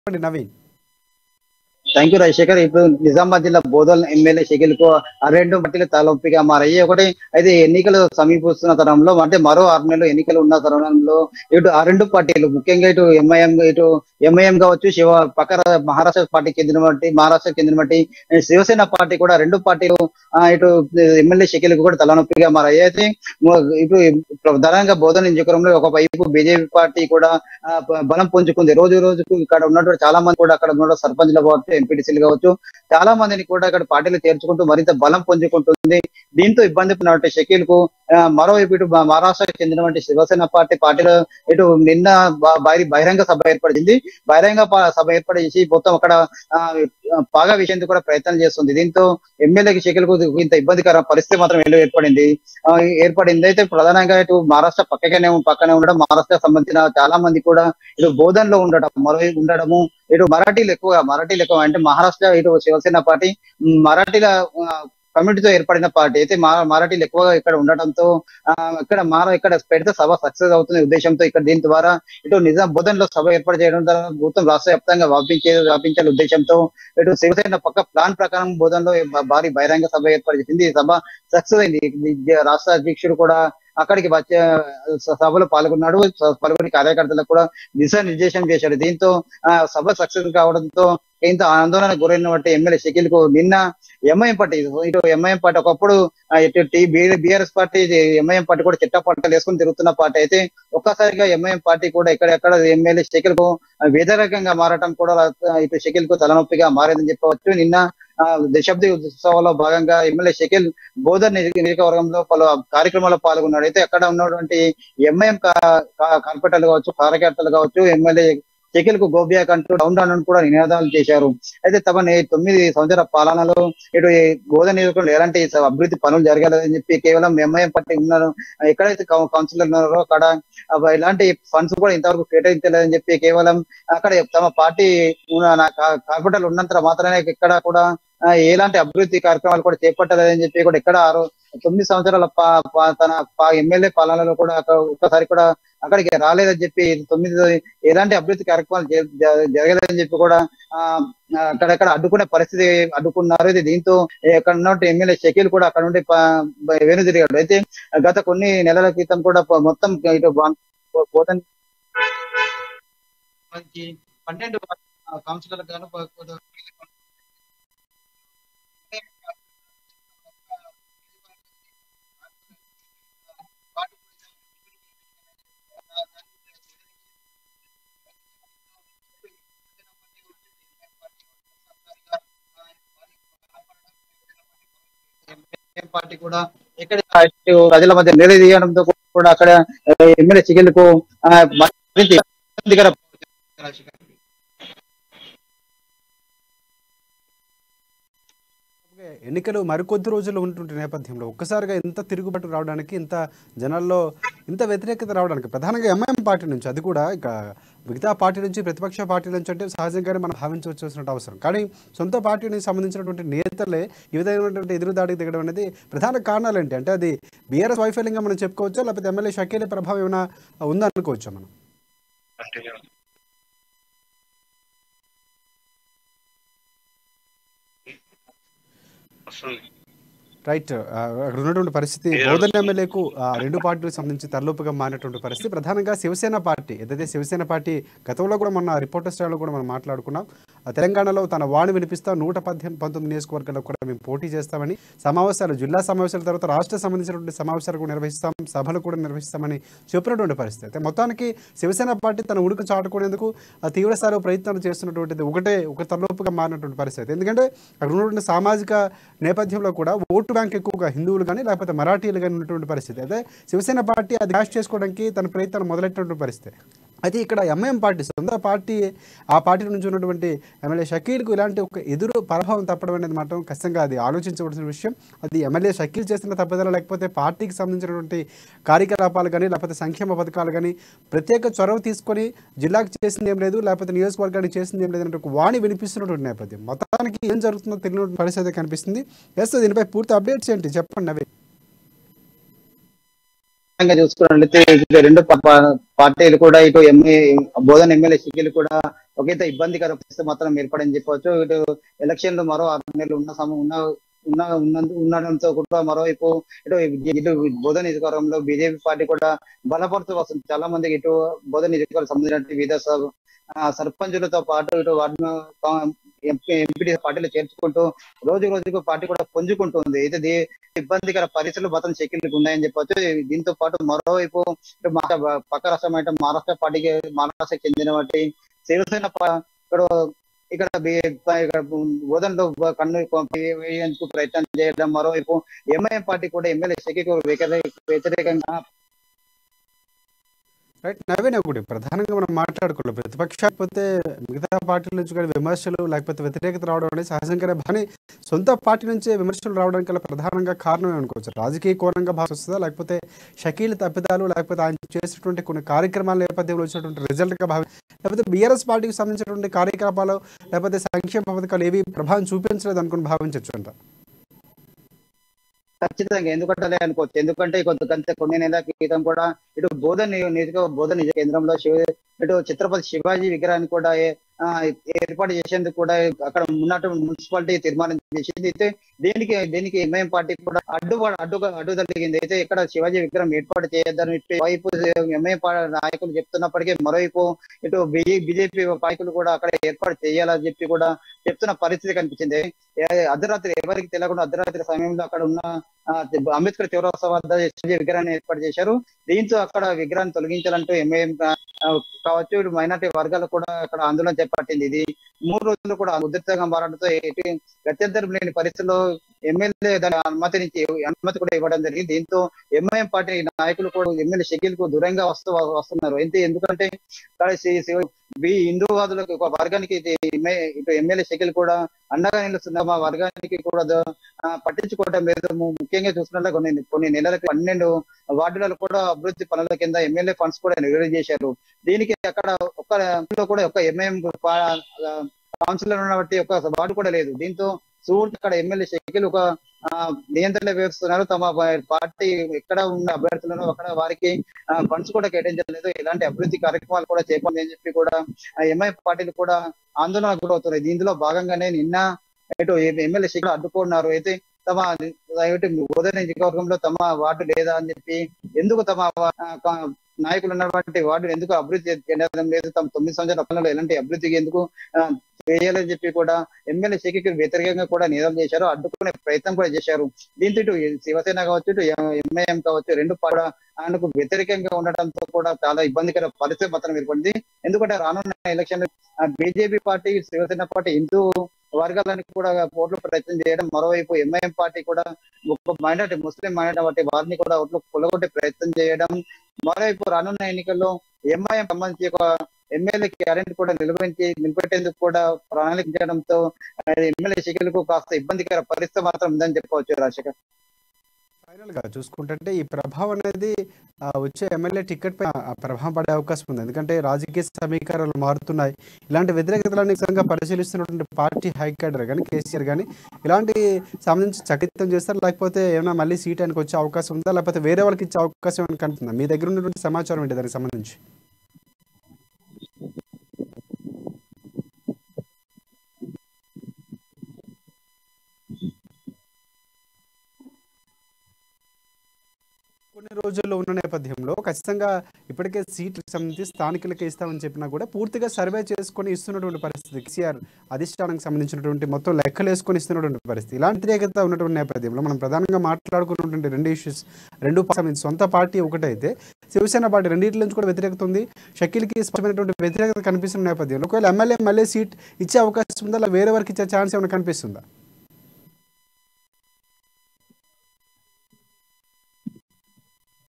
చెప్పండి Naveen thank you Rajasekhar ఇప్పుడు నిజామాబాద్ జిల్లా బోధల్ ఎమ్మెల్యే షకిల్ కు ఆ రెండు పార్టీలు తలొప్పిగా మారాయి ఒకటి అయితే ఎన్నికలు సమీపిస్తున్న తరంలో అంటే మరో ఆరు నెలలు ఎన్నికలు ఉన్న తరుణంలో ఇటు ఆ రెండు పార్టీలు ముఖ్యంగా ఇటు ఎంఐఎం ఇటు ఎంఐఎం కావచ్చు శివ పక్క రా- మహారాష్ట్ర పార్టీ చెందిన బట్టి మహారాష్ట్ర చెందిన బట్టి శివసేన పార్టీ కూడా రెండు పార్టీలు ఆ, ఇటు ఎమ్మెల్యే షకిల్ కు కూడా తలనొప్పిగా మారాయి అయితే ము- ఇటు ప్రధానంగా బోధన నియోజకవర్గంలో ఒక వైపు బీజేపీ పార్టీ కూడా ఆ, బ- బలం పుంజుకుంది రోజు రోజుకు ఇక్కడ ఉన్నటువంటి చాలా మంది కూడా అక్కడ ఉన్న సర్పంచ్లు కావచ్చు ఎంపీటీసీలు కావచ్చు చాలా మందిని కూడా ఇక్కడ పార్టీలు చేర్చుకుంటూ మరింత బలం పుంజుకుంటుంది దీంతో ఇబ్బంది పడినటువంటి షకీల్ కు ఆ, మరోవైపు ఇటు మా- మహారాష్ట్రకు చెందినటువంటి శివసేన పార్టీ పార్టీలో ఇటు నిన్న బ- భారీ బహిరంగ సభ ఏర్పడింది బహిరంగ ప- సభ ఏర్పడేసి మొత్తం అక్కడ ఆ, బాగా విషయంతో కూడా ప్రయత్నం చేస్తుంది దీంతో ఎమ్మెల్యేకి షకీల్ కు ఇంత ఇబ్బందికర పరిస్థితి మాత్రం ఏర్పడింది ఏర్పడింది ఆ, ఏర్పడింది అయితే ప్రధానంగా ఇటు మహారాష్ట్ర పక్కనే పక్కనే ఉండడం మహారాష్ట్రకు సంబంధించిన చాలా మంది కూడా ఇటు బోధనలో ఉండడం మరో ఉండడము ఇటు మరాఠీలు ఎక్కువ మరాఠీలు ఎక్కువ అంటే మహారాష్ట్ర ఇటు శివసేన పార్టీ మ్, మరాఠీల ఆ, కమ్యూనిటీతో ఏర్పడిన పార్టీ అయితే మా- మరాఠీలు ఎక్కువగా ఇక్కడ ఉండటంతో ఆ, ఇక్కడ మార ఇక్కడ పెడితే సభ సక్సెస్ అవుతున్న ఉద్దేశంతో ఇక్కడ దీని ద్వారా ఇటు నిజాం బోధనలో సభ ఏర్పాటు చేయడం ద్వారా మొత్తం రాష్ట్ర వ్యాప్తంగా వ్యాపించే వ్యాపించాలనే ఉద్దేశంతో ఇటు శివసేన పక్క ప్లాన్ ప్రకారం బోధనలో భా- భారీ బహిరంగ సభ ఏర్పాటు చేసింది ఈ సభ సక్సెస్ అయింది ఈ రాష్ట్ర అధ్యక్షుడు కూడా అక్కడికి వచ్చే స- సభలో పాల్గొన్నాడు స- పాల్గొని కార్యకర్తలకు కూడా దిశానిర్దేశం చేశాడు దీంతో ఆ సభ సక్సెస్ కావడంతో ఇంత ఆందోళన గురైనటువంటి ఎమ్మెల్యే షకీల్ కు నిన్న ఎంఐఎం పార్టీ ఇటు ఎంఐఎం పార్టీ ఒకప్పుడు ఆ, ఇటు T BRS party MIM party కూడా చిట్ట పట్టాలు వేసుకుని తిరుగుతున్న పార్టీ అయితే ఒక్కసారిగా ఎంఐఎం పార్టీ కూడా ఎక్కడెక్కడ ఎమ్మెల్యే షకీల్ కు వ్యతిరేకంగా మారటం కూడా ఆ, ఇటు షకీల్ కు తలనొప్పిగా మారిందని చెప్పవచ్చు నిన్న ఆ, దశాబ్ది ఉత్సవాల్లో భాగంగా ఎమ్మెల్యే షకీల్ బోధన్ నియోజక- నియోజకవర్గంలో పలు కార్యక్రమాల్లో పాల్గొన్నాడు అయితే అక్కడ ఉన్నటువంటి ఎంఐఎం కార్పొరేటర్లు కావచ్చు కార్యకర్తలు కావచ్చు ఎమ్మెల్యే షకీల్ కు గోబియా కంటూ డౌన్ డౌన్ అని కూడా నినాదాలు చేశారు అయితే తమ నే- తొమ్మిది సంవత్సరాల పాలనలో ఇటు ఈ బోధన నియోజకవర్గంలో ఎలాంటి స- అభివృద్ధి పనులు జరగలేదని చెప్పి కేవలం ఎంఐఎం పార్టీ ఉన్నారు ఎక్కడైతే కౌ- కౌన్సిలర్ ఉన్నారో అక్కడ అవ- ఇలాంటి ఫండ్స్ కూడా ఇంతవరకు కేటాయించలేదని చెప్పి కేవలం అక్కడ తమ పార్టీ ఉన్న- నా కా- కార్పొరేటర్లు ఉన్నంత మాత్రమే ఇక్కడ కూడా ఆ, ఎలాంటి అభివృద్ధి కార్యక్రమాలు కూడా చేపట్టలేదని చెప్పి కూడా ఇక్కడ ఆరు తొమ్మిది సంవత్సరాల పా- పా- తన ఎమ్మెల్యే పాలనలో కూడా అక్కడ ఒక్కసారి కూడా అక్కడికి రాలేదని చెప్పి తొమ్మిది ఎలాంటి అభివృద్ధి కార్యక్రమాలు జ- జ- జరగలేదని చెప్పి కూడా ఆ ఆ, అక్కడక్కడ అడ్డుకునే పరిస్థితి అడ్డుకున్నారు ఇది దీంతో అక్కడ ఉన్నటువంటి ఎమ్మెల్యే షకీల్ కూడా అక్కడ నుండి ప- బ- వెనుదిరిగాడు అయితే గత కొన్ని నెలల క్రితం కూడా ప- మొత్తం ఇటు బా- బోధన్ నుంచి పన్నెండు కౌన్సిలర్ గాను ప- ప- ఎంఐఎం పార్టీ కూడా ఇక్కడ ఇటు ప్రజల మధ్య నిలదీయడంతో కూడా అక్కడ ఎమ్మెల్యే చికెన్లకు మరింత ఇబ్బందికర ఓకే, ఎన్నికలు మరికొద్ది రోజులు ఉంటుంటే నేపథ్యంలో ఒక్కసారిగా ఇంత తిరుగుబాటు రావడానికి ఇంత జనాల్లో ఇంత వ్యతిరేకత రావడానికి ప్రధానంగా ఎంఐఎం పార్టీ నుంచి అది కూడా ఇక మిగతా పార్టీ నుంచి ప్రతిపక్ష పార్టీ నుంచి అంటే సహజంగానే మనం భావించవలసిన అవసరం కానీ సొంత పార్టీకి సంబంధించినటువంటి నేతలే ఈ విధమైనటువంటి ఎదురుదాడికి దిగడం అనేది ప్రధాన కారణాలు ఏంటి అంటే అది బీఆర్ఎస్ వైఫల్యంగా మనం చెప్పుకోవచ్చా లేకపోతే ఎమ్మెల్యే షకీలే ప్రభావం ఏమైనా ఉందనుకోవచ్చా మనం వస్తుంది రైట్ ఆ, అక్కడ ఉన్నటువంటి పరిస్థితి బోధన ఎమ్మెల్యేకు ఆ, రెండు పార్టీలకు సంబంధించి తలలోపుగా మారినటువంటి పరిస్థితి ప్రధానంగా శివసేన పార్టీ ఏదైతే శివసేన పార్టీ గతంలో కూడా మొన్న రిపోర్టర్ స్టైల్లో కూడా మనం మాట్లాడుకున్నాం ఆ, తెలంగాణలో తన వాణి వినిపిస్తా నూట పద్దెనిమిది పంతొమ్మిది నియోజకవర్గాల్లో కూడా మేము పోటీ చేస్తామని సమావేశాలు జిల్లా సమావేశాల తర్వాత రాష్ట్ర సంబంధించినటువంటి సమావేశాలు కూడా నిర్వహిస్తాం సభలు కూడా నిర్వహిస్తామని చెప్పినటువంటి పరిస్థితి అయితే మొత్తానికి శివసేన పార్టీ తన ఉనికి చాటుకునేందుకు ఆ తీవ్ర స్థాయిలో ప్రయత్నాలు చేస్తున్నటువంటిది ఒకటే ఒక తలలోపుగా మారినటువంటి పరిస్థితి ఎందుకంటే అక్కడ ఉన్నటువంటి సామాజిక నేపథ్యంలో కూడా ఓటు బ్యాంక్ ఎక్కువగా హిందువులు కానీ లేకపోతే మరాఠీలు కానీ ఉన్నటువంటి పరిస్థితి అయితే శివసేన పార్టీ అది క్యాష్ చేసుకోవడానికి తన ప్రయత్నాలు మొదలెట్టినటువంటి పరిస్థితి అయితే ఇక్కడ ఎంఐఎం పార్టీ సొంత పార్టీ ఆ పార్టీ నుంచి ఉన్నటువంటి ఎమ్మెల్యే షకీల్కు ఇలాంటి ఒక ఎదురు ప్రభావం తప్పడం అనేది మాత్రం ఖచ్చితంగా అది ఆలోచించవలసిన విషయం అది ఎమ్మెల్యే షకీల్ చేసిన తప్పిదాలు లేకపోతే పార్టీకి సంబంధించినటువంటి కార్యకలాపాలు కానీ లేకపోతే సంక్షేమ పథకాలు కానీ ప్రత్యేక చొరవ తీసుకొని జిల్లాకు చేసింది ఏం లేదు లేకపోతే నియోజకవర్గానికి చేసింది ఏం లేదు అంటే ఒక వాణి వినిపిస్తున్నటువంటి నేపథ్యం మొత్తానికి ఏం జరుగుతుందో తెలియని పరిస్థితి కనిపిస్తుంది ఎస్ దీనిపై పూర్తి అప్డేట్స్ ఏంటి చెప్పండి అవి విధంగా చూసుకున్నట్లయితే ఇటు రెండు ప- ప- పార్టీలు కూడా ఇటు ఎంఏ బోధన ఎమ్మెల్యే షకీల్ కూడా ఒకంత ఇబ్బందికర పరిస్థితి మాత్రం ఏర్పడని చెప్పవచ్చు ఇటు ఎలక్షన్లు మరో ఆరు నెలలు ఉన్న సమయం ఉన్న ఉన్న ఉన్నందు ఉండడంతో కూడా మరోవైపు ఇటు ఇటు బోధన నియోజకవర్గంలో బీజేపీ పార్టీ కూడా బలపడుతూ వస్తుంది చాలా మందికి ఇటు బోధన నియోజకవర్గం సంబంధించిన వివిధ స- ఆ, సర్పంచులతో పాటు ఇటు వాటిని ఎంపీ ఎంపీ పార్టీలు చేర్చుకుంటూ రోజు రోజుకు పార్టీ కూడా పుంజుకుంటుంది అయితే దీ- ఇబ్బందికర పరిస్థితులు మొత్తం చెక్కిలకు ఉన్నాయని చెప్పొచ్చు దీంతో పాటు మరోవైపు ఇటు మా పక్క రాష్ట్రం అంటే మహారాష్ట్ర పార్టీకి మహారాష్ట్రకి చెందిన వాటి శివసేన పా- ఇక్కడ ఇక్కడ బి- ఇక్కడ బోధనలో కన్ను వేయేందుకు ప్రయత్నం చేయడం మరోవైపు ఎంఐఎం పార్టీ కూడా ఎమ్మెల్యే శక్తికి వ్యతిరేకంగా రైట్ నవీన్ ఒకటి ప్రధానంగా మనం మాట్లాడుకోవాలి ప్రతిపక్షాలు పోతే మిగతా పార్టీల నుంచి కానీ విమర్శలు లేకపోతే వ్యతిరేకత రావడం అనేది సహజంగానే కానీ సొంత పార్టీ నుంచే విమర్శలు రావడానికి గల ప్రధానంగా కారణం అనుకోవచ్చు రాజకీయ కోణంగా భావిస్తుందా లేకపోతే షకీల్ తప్పిదాలు లేకపోతే ఆయన చేసినటువంటి కొన్ని కార్యక్రమాల నేపథ్యంలో వచ్చినటువంటి రిజల్ట్గా భావి లేకపోతే బీఆర్ఎస్ పార్టీకి సంబంధించినటువంటి కార్యకలాపాలు లేకపోతే సంక్షేమ పథకాలు ఏవి ప్రభావం చూపించలేదు అనుకుని భావించవచ్చు అంట ఖచ్చితంగా ఎందుకంటే అనుకోవచ్చు ఎందుకంటే కొంత కొంత కొన్ని నెలల క్రితం కూడా ఇటు బోధన నియోజక బోధన నియోజక కేంద్రంలో శివ ఇటు ఛత్రపతి శివాజీ విగ్రహాన్ని కూడా ఆ, ఏర్పాటు చేసేందుకు కూడా అక్కడ ఉన్నటువంటి మున్సిపాలిటీ తీర్మానం చేసింది అయితే దీనికి దీనికి ఎంఐఎం పార్టీ కూడా అడ్డు అడ్డుగా అడ్డు తగిలింది అయితే ఇక్కడ శివాజీ విగ్రహం ఏర్పాటు చేయొద్దని ఇటు వైపు ఎంఐఎం నాయకులు చెప్తున్నప్పటికీ మరోవైపు ఇటు బీజేపీ నాయకులు కూడా అక్కడ ఏర్పాటు చేయాలని చెప్పి కూడా చెప్తున్న పరిస్థితి కనిపించింది ఏ- అర్ధరాత్రి ఎవరికి తెలియకుండా అర్ధరాత్రి సమయంలో అక్కడ ఉన్న ఆ, అంబేద్కర్ చౌరస్తా వద్ద శివాజీ విగ్రహాన్ని ఏర్పాటు చేశారు దీంతో అక్కడ విగ్రహాన్ని తొలగించాలంటూ ఎంఐఎం కావచ్చు ఇటు మైనార్టీ వర్గాలు కూడా అక్కడ ఆందోళన చేపట్టింది ఇది మూడు రోజులు కూడా ఉధృతంగా మారడంతో ఎటు గత్యంతరం లేని పరిస్థితుల్లో ఎమ్మెల్యే దాని అనుమతినిచ్చి అనుమతి కూడా ఇవ్వడం జరిగింది దీంతో ఎంఐఎం పార్టీ నాయకులు కూడా ఎమ్మెల్యే షకీల్ కు దూరంగా వస్తూ వస్తున్నారు అయితే ఎందుకంటే ఇక్కడ సి- సి- ఈ హిందూవాదులకు ఒక వర్గానికి ఇది ఎమ్మె- ఇటు ఎమ్మెల్యే షకీల్ కూడా అండగా నిలుస్తున్న మా వర్గానికి కూడా ద- ఆ, పట్టించుకోవడం లేదు ము- ముఖ్యంగా చూసుకున్నట్లయితే కొన్ని కొన్ని నెలలకు పన్నెండు వార్డులలో కూడా అభివృద్ధి పనుల కింద ఎమ్మెల్యే ఫండ్స్ కూడా రిలీజ్ చేశారు దీనికి అక్కడ ఒక్క లో కూడా ఒక ఎంఐఎం కౌన్సిలర్ ఉన్నటువంటి ఒక వార్డు కూడా లేదు దీంతో సూర్తి అక్కడ ఎమ్మెల్యే షకీల్ ఒక ఆ, నియంత్రణ వేస్తున్నారు తమ పార్టీ ఎక్కడ ఉన్న అభ్యర్థులను అక్కడ వారికి ఫండ్స్ కూడా కేటాయించలేదు ఇలాంటి అభివృద్ధి కార్యక్రమాలు కూడా చేపట్టాలని అని చెప్పి కూడా ఎంఐ పార్టీలు కూడా ఆందోళన గురవుతున్నాయి దీనిలో భాగంగానే నిన్న ఇటు ఎమ్మెల్యే శిఖర్ అడ్డుకున్నారు అయితే తమ ఇటు బోధన నియోజకవర్గంలో తమ వార్డు లేదా అని చెప్పి ఎందుకు తమ ఆ, కా- నాయకులు ఉన్నటువంటి వార్డు ఎందుకు అభివృద్ధి చెందడం లేదు తమ తొమ్మిది సంవత్సరాల కాలంలో ఎలాంటి అభివృద్ధికి ఎందుకు ఆ, చేయాలని చెప్పి కూడా ఎమ్మెల్యే శిఖర్కి వ్యతిరేకంగా కూడా నిధులు చేశారు అడ్డుకునే ప్రయత్నం కూడా చేశారు దీంతో ఇటు శివసేన కావచ్చు ఇటు ఎంఐఎం కావచ్చు రెండు కూడా ఆయనకు వ్యతిరేకంగా ఉండటంతో కూడా చాలా ఇబ్బందికర పరిస్థితి మాత్రం ఏర్పడింది ఎందుకంటే రానున్న election BJP party Shiv Sena party Hindu వర్గాలను కూడా ఓట్లు ప్రయత్నం చేయడం మరోవైపు ఎంఐఎం పార్టీ కూడా ఒక మైనార్టీ ముస్లిం మైనార్టీ పార్టీ వారిని కూడా ఓట్లు కొలగొట్టే ప్రయత్నం చేయడం మరోవైపు రానున్న ఎన్నికల్లో ఎంఐఎం సంబంధించి ఒక ఎమ్మెల్యే క్యారెంట్ కూడా నిలబెట్టి నిలబెట్టేందుకు కూడా ప్రణాళిక చేయడంతో ఆ, ఎమ్మెల్యే శిఖర్లకు కాస్త ఇబ్బందికర పరిస్థితి మాత్రం ఉందని చెప్పవచ్చు రాజశేఖర్ ఫైనల్ గా చూసుకుంటే ఈ ప్రభావం అనేది ఆ, వచ్చే ఎమ్మెల్యే టికెట్ పై ఆ ప్రభావం పడే అవకాశం ఉంది ఎందుకంటే రాజకీయ సమీకరణలు మారుతున్నాయి ఇలాంటి వ్యతిరేకతలను నిజంగా పరిశీలిస్తున్నటువంటి పార్టీ హైకమాండర్ కానీ కేసీఆర్ కానీ ఇలాంటి సంబంధించి చకితం చేస్తారు లేకపోతే ఏమైనా మళ్ళీ సీట్ ఆయనకు వచ్చే అవకాశం ఉందా లేకపోతే వేరే వాళ్ళకి ఇచ్చే అవకాశం ఏమైనా కనిపిస్తుందా మీ దగ్గర ఉన్నటువంటి సమాచారం ఏంటి దానికి సంబంధించి కొన్ని రోజుల్లో ఉన్న నేపథ్యంలో ఖచ్చితంగా ఇప్పటికే సీట్లకు సంబంధించి స్థానికులకే ఇస్తామని చెప్పినా కూడా పూర్తిగా సర్వే చేసుకొని ఇస్తున్నటువంటి పరిస్థితి కేసీఆర్ అధిష్టానానికి సంబంధించినటువంటి మొత్తం లెక్కలు వేసుకొని ఇస్తున్నటువంటి పరిస్థితి ఇలాంటి వ్యతిరేకత ఉన్నటువంటి నేపథ్యంలో మనం ప్రధానంగా మాట్లాడుకున్నటువంటి రెండు ఇష్యూస్ రెండు పా- సంబంధించి సొంత పార్టీ ఒకటైతే శివసేన పార్టీ రెండింటి నుంచి కూడా వ్యతిరేకత ఉంది షకీల్కి స్పష్టమైనటువంటి వ్యతిరేకత కనిపిస్తున్న నేపథ్యంలో ఒకవేళ ఎమ్మెల్యే మళ్ళీ సీట్ ఇచ్చే అవకాశం ఉందా అలా వేరే వారికి ఇచ్చే ఛాన్స్ ఏమైనా కనిపిస్తుందా